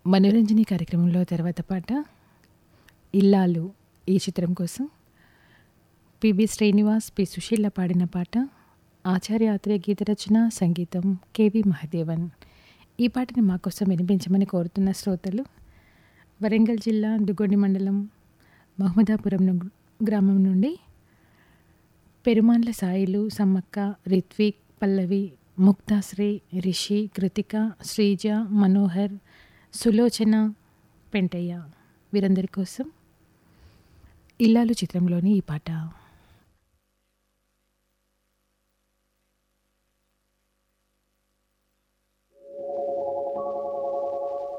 మనోరంజని కార్యక్రమంలో తర్వాత పాట ఇల్లాలు ఈ చిత్రం కోసం పిబి శ్రీనివాస్ పి సుశీల పాడిన పాట ఆచార్య ఆత్రేయ గీత రచన సంగీతం కెవి మహదేవన్ ఈ పాటని మా కోసం వినిపించమని కోరుతున్న శ్రోతలు వరంగల్ జిల్లా దుగొండి మండలం మహమ్మదాపురం ను- గ్రామం నుండి పెరుమాన్ల సాయిలు సమ్మక్క రిత్విక్ పల్లవి ముక్తాశ్రీ రిషి కృతిక శ్రీజ మనోహర్ సులోచన పెంటయ్య వీరందరి కోసం ఇల్లాలు చిత్రంలోని ఈ పాట